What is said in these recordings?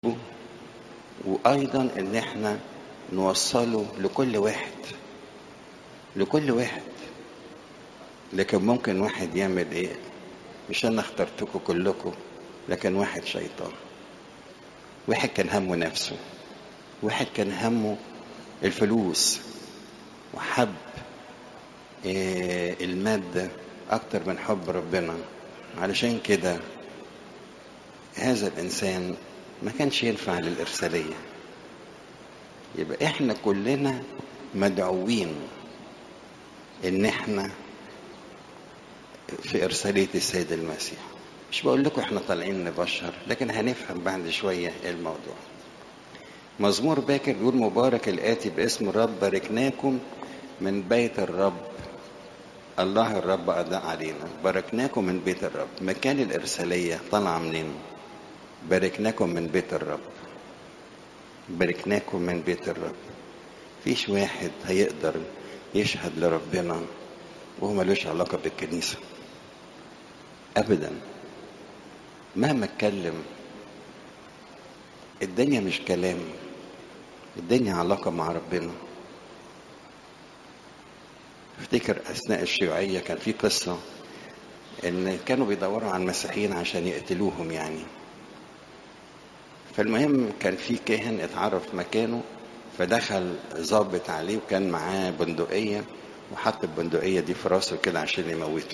وايضا ان احنا نوصله لكل واحد لكل واحد لكن ممكن واحد يعمل ايه مش انا اخترتكم كلكم لكن واحد شيطان واحد كان همه نفسه واحد كان همه الفلوس وحب إيه المادة أكتر من حب ربنا علشان كده هذا الإنسان ما كانش ينفع للإرسالية يبقى إحنا كلنا مدعوين إن إحنا في إرسالية السيد المسيح مش بقول لكم إحنا طالعين نبشر لكن هنفهم بعد شوية الموضوع مزمور باكر بيقول مبارك الآتي باسم الرب باركناكم من بيت الرب الله الرب أداء علينا باركناكم من بيت الرب مكان الإرسالية طالعة منين باركناكم من بيت الرب باركناكم من بيت الرب فيش واحد هيقدر يشهد لربنا وهو ملوش علاقة بالكنيسة أبدا مهما اتكلم الدنيا مش كلام الدنيا علاقة مع ربنا افتكر أثناء الشيوعية كان في قصة إن كانوا بيدوروا على المسيحيين عشان يقتلوهم يعني فالمهم كان في كاهن اتعرف مكانه فدخل ظابط عليه وكان معاه بندقية وحط البندقية دي في راسه كده عشان يموته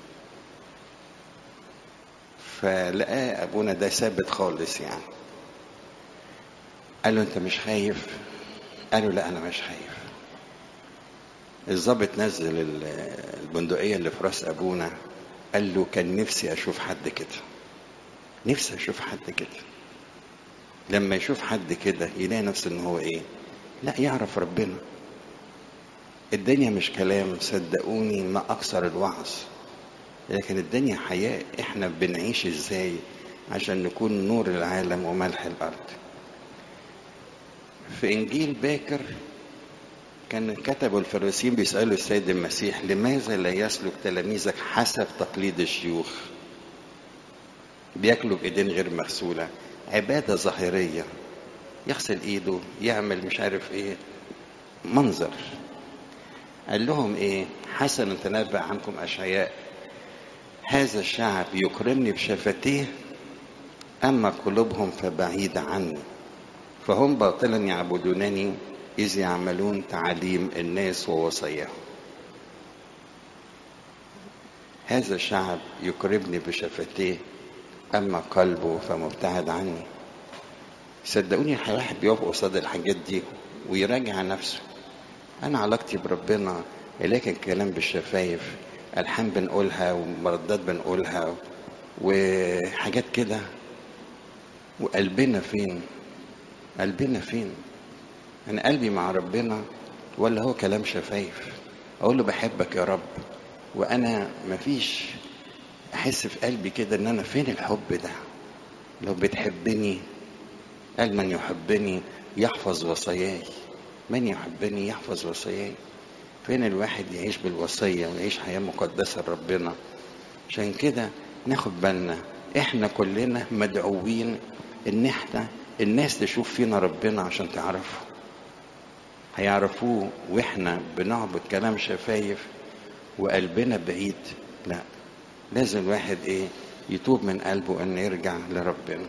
فلقاه أبونا ده ثابت خالص يعني قال له أنت مش خايف؟ قال له لا أنا مش خايف الظابط نزل البندقية اللي في راس أبونا قال له كان نفسي أشوف حد كده نفسي أشوف حد كده لما يشوف حد كده يلاقي نفسه إن هو إيه لا يعرف ربنا الدنيا مش كلام صدقوني ما أكثر الوعظ لكن الدنيا حياة إحنا بنعيش إزاي عشان نكون نور العالم وملح الأرض في إنجيل باكر كان كتبوا الفريسيين بيسألوا السيد المسيح لماذا لا يسلك تلاميذك حسب تقليد الشيوخ بياكلوا بإيدين غير مغسولة عبادة ظاهرية يغسل إيده يعمل مش عارف إيه منظر قال لهم إيه حسنا تنبأ عنكم أشعياء هذا الشعب يكرمني بشفتيه أما قلوبهم فبعيدة عني فهم باطلا يعبدونني إذ يعملون تعاليم الناس ووصاياهم هذا الشعب يقربني بشفتيه أما قلبه فمبتعد عني صدقوني الواحد بيقف قصاد الحاجات دي ويراجع نفسه أنا علاقتي بربنا لكن كلام بالشفايف ألحان بنقولها ومردات بنقولها وحاجات كده وقلبنا فين قلبنا فين أنا قلبي مع ربنا ولا هو كلام شفايف أقول له بحبك يا رب وأنا مفيش أحس في قلبي كده إن أنا فين الحب ده لو بتحبني قال من يحبني يحفظ وصاياي من يحبني يحفظ وصاياي فين الواحد يعيش بالوصية ويعيش حياة مقدسة لربنا عشان كده ناخد بالنا احنا كلنا مدعوين ان احنا الناس تشوف فينا ربنا عشان تعرفه هيعرفوه واحنا بنعبد كلام شفايف وقلبنا بعيد لا لازم الواحد ايه يتوب من قلبه ان يرجع لربنا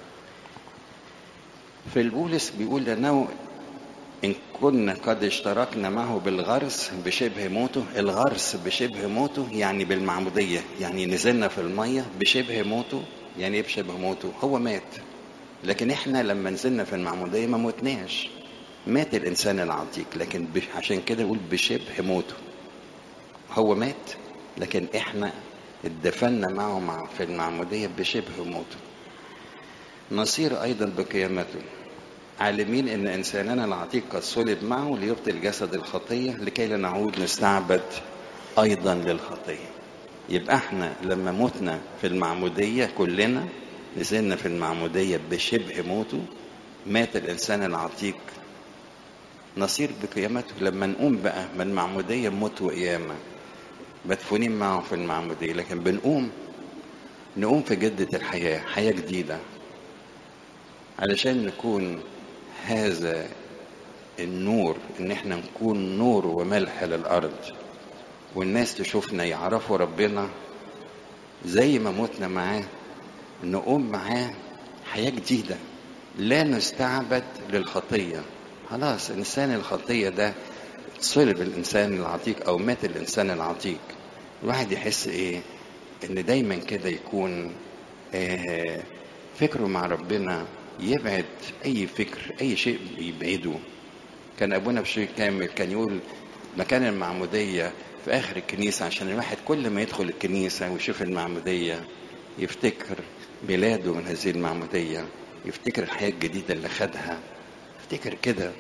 في البولس بيقول لانه ان كنا قد اشتركنا معه بالغرس بشبه موته الغرس بشبه موته يعني بالمعمودية يعني نزلنا في المية بشبه موته يعني ايه بشبه موته هو مات لكن احنا لما نزلنا في المعمودية ما موتناش مات الانسان العتيق لكن عشان كده يقول بشبه موته هو مات لكن احنا اتدفنا معه مع في المعمودية بشبه موته نصير ايضا بقيامته عالمين ان انساننا العتيق قد صلب معه ليبطل جسد الخطية لكي لا نعود نستعبد ايضا للخطية يبقى احنا لما متنا في المعمودية كلنا نزلنا في المعمودية بشبه موته مات الانسان العتيق نصير بقيامته لما نقوم بقى من المعمودية موت وقيامة مدفونين معه في المعمودية لكن بنقوم نقوم في جدة الحياة حياة جديدة علشان نكون هذا النور ان احنا نكون نور وملح للارض والناس تشوفنا يعرفوا ربنا زي ما متنا معاه نقوم معاه حياة جديدة لا نستعبد للخطية خلاص إنسان الخطية ده صلب الإنسان العتيق أو مات الإنسان العتيق الواحد يحس إيه إن دايما كده يكون آه فكره مع ربنا يبعد أي فكر أي شيء يبعده كان أبونا بشير كامل كان يقول مكان المعمودية في آخر الكنيسة عشان الواحد كل ما يدخل الكنيسة ويشوف المعمودية يفتكر ميلاده من هذه المعمودية يفتكر الحياة الجديدة اللي خدها يفتكر كده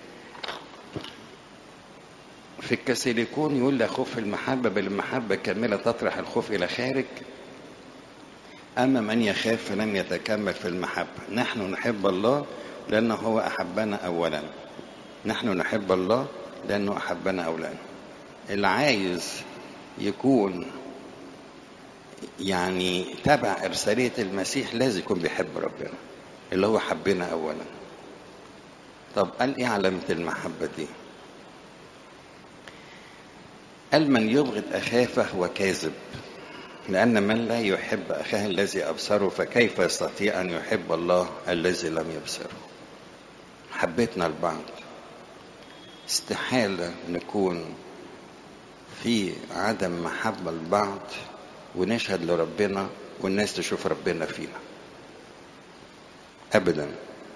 في الكاسيليكون يقول لا خوف المحبة بل المحبة كاملة تطرح الخوف إلى خارج أما من يخاف فلم يتكمل في المحبة نحن نحب الله لأنه هو أحبنا أولا نحن نحب الله لأنه أحبنا أولا اللي عايز يكون يعني تبع إرسالية المسيح لازم يكون بيحب ربنا اللي هو حبنا أولا طب قال إيه علامة المحبة دي قال من يبغض أخاه فهو كاذب لأن من لا يحب أخاه الذي أبصره فكيف يستطيع أن يحب الله الذي لم يبصره حبيتنا لبعض استحالة نكون في عدم محبة لبعض ونشهد لربنا والناس تشوف ربنا فينا أبدا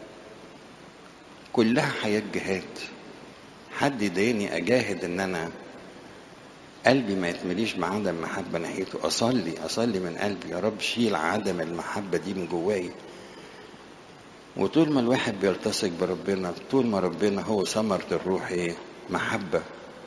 كلها حياة جهاد حد يضايقني أجاهد إن أنا قلبي ما يتمليش بعدم محبة ناحيته أصلي أصلي من قلبي يا رب شيل عدم المحبة دي من جواي وطول ما الواحد بيلتصق بربنا طول ما ربنا هو ثمرة الروح ايه محبة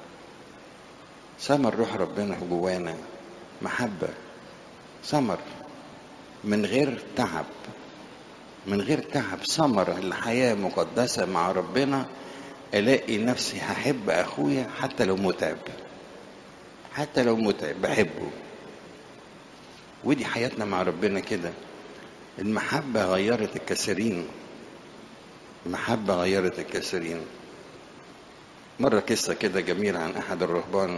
ثمر روح ربنا جوانا محبة ثمر من غير تعب من غير تعب ثمر الحياة مقدسة مع ربنا الاقي نفسي هحب اخويا حتى لو متعب حتى لو متعب بحبه ودي حياتنا مع ربنا كده المحبة غيرت الكثيرين المحبة غيرت الكثيرين مرة قصة كده جميلة عن أحد الرهبان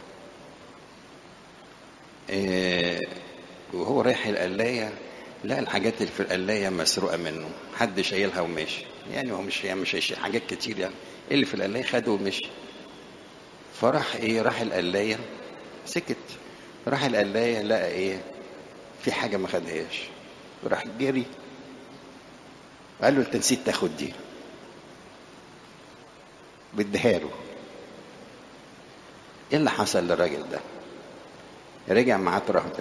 إيه وهو رايح القلاية لقى الحاجات اللي في القلاية مسروقة منه حد شايلها وماشي يعني هو مش يعني مش هيشيل حاجات كتير يعني إيه اللي في القلاية خده ومشي فراح ايه راح القلاية سكت راح القلاية لقى ايه في حاجة ما خدهاش راح جري قال له انت نسيت تاخد دي بديها له ايه اللي حصل للراجل ده رجع معاه رهبا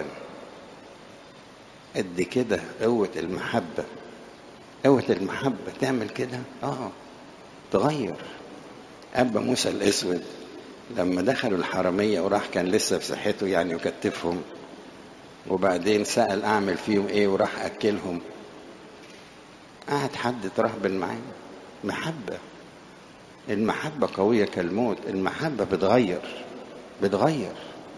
قد كده قوة المحبة قوة المحبة تعمل كده اه تغير أبا موسى الأسود لما دخلوا الحرمية وراح كان لسه في صحته يعني وكتفهم وبعدين سأل أعمل فيهم إيه وراح أكلهم قعد حد ترهبن معاه محبة المحبة قوية كالموت المحبة بتغير بتغير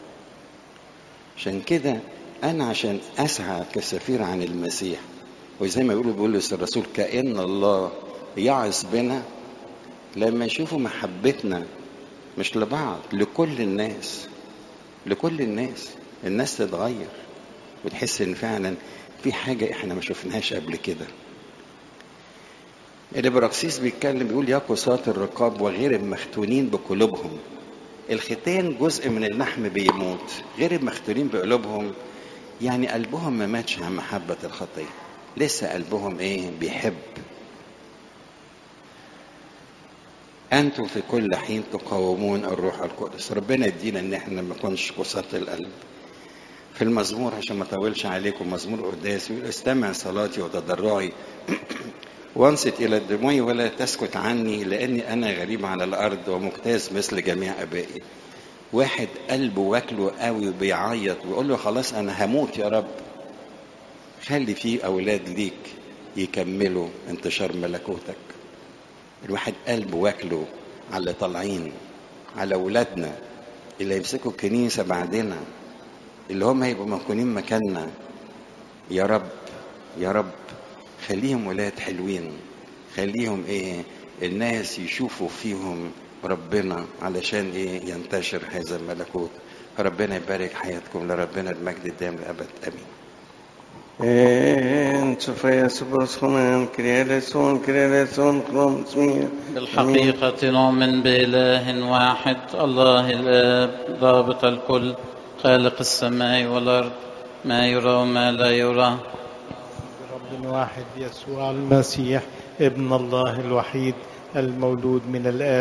عشان كده أنا عشان أسعى كسفير عن المسيح وزي ما يقولوا بولس الرسول كأن الله يعظ بنا لما يشوفوا محبتنا مش لبعض لكل الناس لكل الناس الناس تتغير وتحس ان فعلا في حاجة احنا ما شفناهاش قبل كده الابراكسيس بيتكلم بيقول يا قساة الرقاب وغير المختونين بقلوبهم الختان جزء من اللحم بيموت غير المختونين بقلوبهم يعني قلبهم ما ماتش عن محبة الخطية لسه قلبهم ايه بيحب أنتم في كل حين تقاومون الروح القدس ربنا يدينا إن إحنا ما نكونش قساة القلب في المزمور عشان ما أطولش عليكم مزمور قداس يقول استمع صلاتي وتضرعي وانصت إلى الدموع ولا تسكت عني لأني أنا غريب على الأرض ومجتاز مثل جميع أبائي واحد قلبه واكله قوي وبيعيط ويقول له خلاص أنا هموت يا رب خلي فيه أولاد ليك يكملوا انتشار ملكوتك الواحد قلبه واكله على اللي طالعين على اولادنا اللي هيمسكوا الكنيسه بعدنا اللي هم هيبقوا موجودين مكاننا يا رب يا رب خليهم ولاد حلوين خليهم ايه الناس يشوفوا فيهم ربنا علشان ايه ينتشر هذا الملكوت ربنا يبارك حياتكم لربنا المجد الدائم للابد امين En Sofia Suboshonan, Krieleson, Krieleson, Krom Smir. بالحقيقة نؤمن بإله واحد الله الآب ضابط الكل خالق السماء والأرض ما يرى وما لا يرى رب واحد يسوع المسيح ابن الله الوحيد المولود من الآب